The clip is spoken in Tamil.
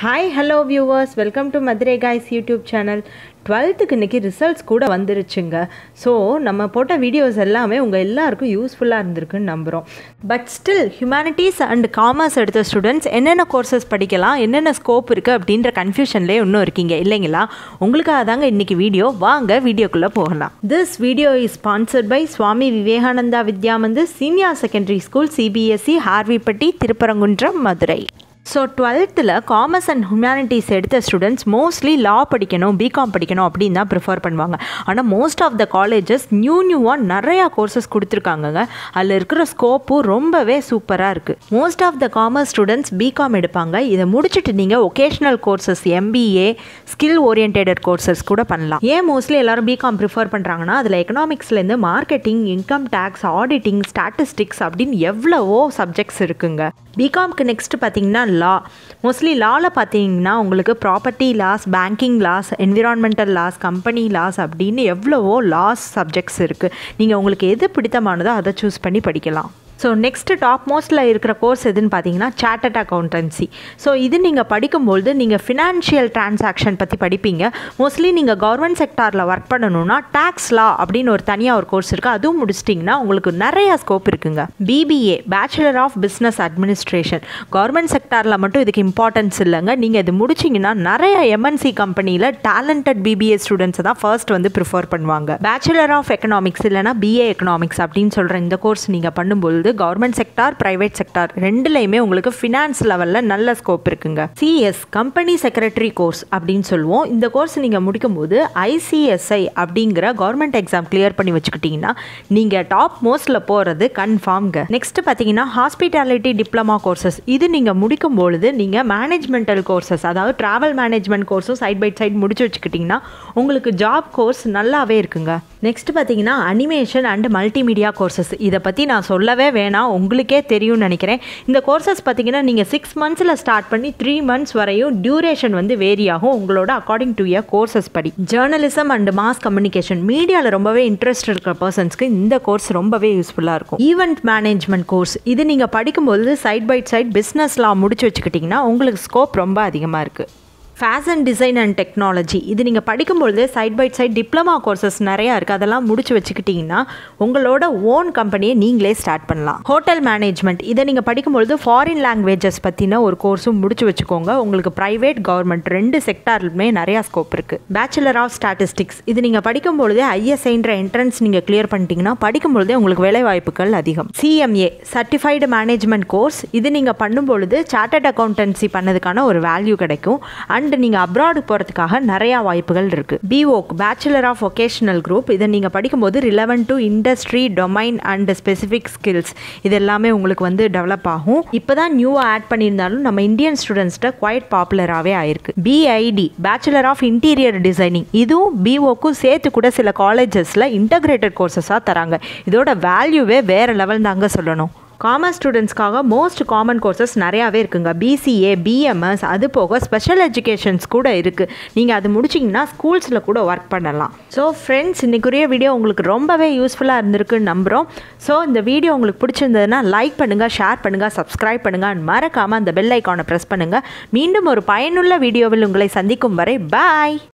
hi hello viewers welcome to Madurai guys YouTube channel டுவெல்த்துக்கு இன்றைக்கி ரிசல்ட்ஸ் கூட வந்துருச்சுங்க ஸோ நம்ம போட்ட வீடியோஸ் எல்லாமே உங்கள் எல்லாருக்கும் யூஸ்ஃபுல்லாக இருந்திருக்குன்னு நம்புகிறோம் but still humanities and commerce எடுத்த ஸ்டூடெண்ட்ஸ் என்னென்ன கோர்சஸ் படிக்கலாம் என்னென்ன ஸ்கோப் இருக்குது அப்படின்ற கன்ஃபியூஷன்லேயே இன்னும் இருக்கீங்க இல்லைங்களா உங்களுக்காக தாங்க இன்றைக்கி வீடியோ வாங்க வீடியோக்குள்ளே போகலாம் this video is sponsored by Swami Vivekananda Vidyamandir senior secondary school CBSE Harveypatti Thirupparankundram Madurai so டுவெல்த்தில் காமர்ஸ் அண்ட் ஹியூமனிட்டிஸ் எடுத்த ஸ்டூடெண்ட்ஸ் மோஸ்ட்லி லா படிக்கணும் பிகாம் படிக்கணும் அப்படின்னு தான் ப்ரிஃபர் பண்ணுவாங்க ஆனால் most of the colleges new நியூவாக நிறையா கோர்சஸ் கொடுத்துருக்காங்கங்க அதில் இருக்கிற ஸ்கோப்பும் ரொம்பவே சூப்பராக இருக்குது most of the commerce students BCom எடுப்பாங்க இதை முடிச்சுட்டு நீங்கள் vocational courses MBA skill oriented courses கூட பண்ணலாம் ஏன் மோஸ்ட்லி எல்லாரும் பிகாம் ப்ரிஃபர் பண்ணுறாங்கன்னா அதில் எக்கனாமிக்ஸ்லேருந்து marketing income tax auditing statistics அப்படின்னு எவ்வளவோ சப்ஜெக்ட்ஸ் இருக்குங்க பிகாம்க்கு நெக்ஸ்ட் பார்த்தீங்கன்னா லா மோஸ்ட்லி லாவில் பார்த்தீங்கன்னா உங்களுக்கு property laws banking laws environmental laws company laws அப்படின்னு எவ்வளவோ லாஸ் சப்ஜெக்ட்ஸ் இருக்குது நீங்கள் உங்களுக்கு எது பிடித்தமானதோ அதை சூஸ் பண்ணி படிக்கலாம் ஸோ நெக்ஸ்ட்டு டாப் மோஸ்ட்டில் இருக்கிற கோர்ஸ் எதுன்னு பார்த்தீங்கன்னா சார்ட்டட் அக்கௌண்டன்சி ஸோ இது நீங்கள் படிக்கும்பொழுது நீங்கள் ஃபினான்ஷியல் டிரான்சாக்ஷன் பற்றி படிப்பீங்க மோஸ்ட்லி நீங்கள் கவர்மெண்ட் செக்டாரில் ஒர்க் பண்ணணும்னா டேக்ஸ் லா அப்படின்னு ஒரு தனியாக ஒரு கோர்ஸ் இருக்குது அதுவும் முடிச்சிட்டிங்கன்னா உங்களுக்கு நிறையா ஸ்கோப் இருக்குங்க BBA bachelor of business administration government செக்டாரில் மட்டும் இதுக்கு இம்பார்ட்டன்ஸ் இல்லைங்க நீங்கள் இது முடிச்சிங்கன்னா நிறைய எம்என்சி கம்பெனியில் டேலண்டட் பிபிஏ ஸ்டூடெண்ட்ஸை தான் ஃபர்ஸ்ட் வந்து ப்ரிஃபர் பண்ணுவாங்க பேச்சுலர் ஆஃப் எக்கனாமிக்ஸ் இல்லைனா பிஏ எக்கனாமிக்ஸ் அப்படின்னு சொல்கிற இந்த கோர்ஸ் நீங்கள் பண்ணும்போது வந்து கவர்மெண்ட் செக்டார் பிரைவேட் செக்டார் ரெண்டுலேயுமே உங்களுக்கு ஃபினான்ஸ் லெவலில் நல்ல ஸ்கோப் இருக்குங்க சிஎஸ் கம்பெனி செக்ரட்டரி கோர்ஸ் அப்படின்னு சொல்லுவோம் இந்த கோர்ஸ் நீங்கள் முடிக்கும்போது ஐசிஎஸ்ஐ அப்படிங்கிற கவர்மெண்ட் எக்ஸாம் கிளியர் பண்ணி வச்சுக்கிட்டிங்கன்னா நீங்கள் டாப் மோஸ்ட்டில் போகிறது கன்ஃபார்ம்ங்க நெக்ஸ்ட் பார்த்தீங்கன்னா ஹாஸ்பிட்டாலிட்டி டிப்ளமா கோர்சஸ் இது நீங்கள் முடிக்கும் பொழுது நீங்கள் மேனேஜ்மெண்டல் கோர்சஸ் அதாவது ட்ராவல் மேனேஜ்மெண்ட் கோர்ஸும் சைட் பை சைட் முடிச்சு வச்சுக்கிட்டிங்கன்னா உங்களுக்கு ஜாப் கோர்ஸ் நல்லாவே இருக்குங்க நெக்ஸ்ட் பார்த்தீங்கன்னா அனிமேஷன் அண்ட் மல்டிமீடியா கோர்சஸ் இதை பற்றி நான் சொல்லவே வேணாம் உங்களுக்கே தெரியும்னு நினைக்கிறேன் இந்த கோர்சஸ் பார்த்தீங்கன்னா நீங்கள் சிக்ஸ் மந்த்ஸில் ஸ்டார்ட் பண்ணி த்ரீ மந்த்ஸ் வரையும் டியூரேஷன் வந்து வேரி ஆகும் உங்களோட அக்கார்டிங் டு இயர் கோர்சஸ் படி ஜேர்னலிசம் அண்ட் மாஸ் கம்யூனிகேஷன் மீடியாவில் ரொம்பவே இன்ட்ரெஸ்ட் இருக்கிற பர்சன்ஸ்க்கு இந்த கோர்ஸ் ரொம்பவே யூஸ்ஃபுல்லாக இருக்கும் ஈவெண்ட் மேனேஜ்மெண்ட் கோர்ஸ் இது நீங்கள் படிக்கும்போது சைட் பை சைட் பிஸ்னஸ்லாம் முடிச்சு வச்சுக்கிட்டிங்கன்னா உங்களுக்கு ஸ்கோப் ரொம்ப அதிகமாக இருக்குது ஃபேஷன் டிசைன் அண்ட் டெக்னாலஜி இது நீங்கள் படிக்கும்பொழுது side by side diploma courses நிறையா இருக்குது அதெல்லாம் முடிச்சு வச்சுக்கிட்டிங்கன்னா உங்களோட ஓன் கம்பெனியை நீங்களே ஸ்டார்ட் பண்ணலாம் ஹோட்டல் மேனேஜ்மெண்ட் இதை நீங்கள் படிக்கும்பொழுது ஃபாரின் லாங்குவேஜஸ் பற்றின ஒரு கோர்ஸும் முடிச்சு வச்சுக்கோங்க உங்களுக்கு ப்ரைவேட் கவர்மெண்ட் ரெண்டு செக்டார்லுமே நிறையா ஸ்கோப் இருக்குது பேச்சுலர் ஆஃப் ஸ்டாட்டிஸ்டிக்ஸ் இது நீங்கள் படிக்கும்பொழுதே ஐஎஸ்ஐன்ற என்ட்ரன்ஸ் நீங்கள் கிளியர் பண்ணிட்டீங்கன்னா படிக்கும்பொழுதே உங்களுக்கு வேலை வாய்ப்புகள் அதிகம் சிஎம்ஏ சர்டிஃபைடு மேனேஜ்மெண்ட் கோர்ஸ் இது நீங்கள் பண்ணும்பொழுது சார்ட்டர்ட் அக்கௌண்டன்சி பண்ணதுக்கான ஒரு வேல்யூ கிடைக்கும் அண்ட் அண்ட் நீங்கள் அப்ராடு போகிறதுக்காக நிறையா வாய்ப்புகள் இருக்குது B Voc bachelor of vocational group இதை நீங்கள் படிக்கும்போது relevant to industry domain and specific skills இது எல்லாமே உங்களுக்கு வந்து டெவலப் ஆகும் இப்போ தான் நியூவாக ஆட் பண்ணியிருந்தாலும் நம்ம இந்தியன் ஸ்டூடெண்ட்ஸ்கிட்ட குவைட் பாப்புலராகவே ஆயிருக்கு BID bachelor of interior designing இதுவும் பிஓக்கும் சேர்த்து கூட சில காலேஜஸில் இன்டகிரேட்டட் கோர்சஸாக தராங்க இதோட வேல்யூவே வேறு லெவல் தாங்க சொல்லணும் காமர்ஸ் ஸ்டூடெண்ட்ஸ்க்காக மோஸ்ட் காமன் கோர்சஸ் நிறையாவே இருக்குங்க பிசிஏ பிஎம்எஸ் அது போக ஸ்பெஷல் எஜுகேஷன்ஸ் கூட இருக்குது நீங்கள் அது முடிச்சிங்கன்னா ஸ்கூல்ஸில் கூட ஒர்க் பண்ணலாம் ஸோ ஃப்ரெண்ட்ஸ் இன்றைக்குரிய வீடியோ உங்களுக்கு ரொம்பவே யூஸ்ஃபுல்லாக இருந்திருக்குன்னு நம்புகிறோம் ஸோ இந்த வீடியோ உங்களுக்கு பிடிச்சிருந்ததுன்னா லைக் பண்ணுங்கள் ஷேர் பண்ணுங்கள் சப்ஸ்கிரைப் பண்ணுங்கள் மறக்காமல் அந்த பெல் ஐக்கானை ப்ரெஸ் பண்ணுங்கள் மீண்டும் ஒரு பயனுள்ள வீடியோவில் உங்களை சந்திக்கும் வரை பாய்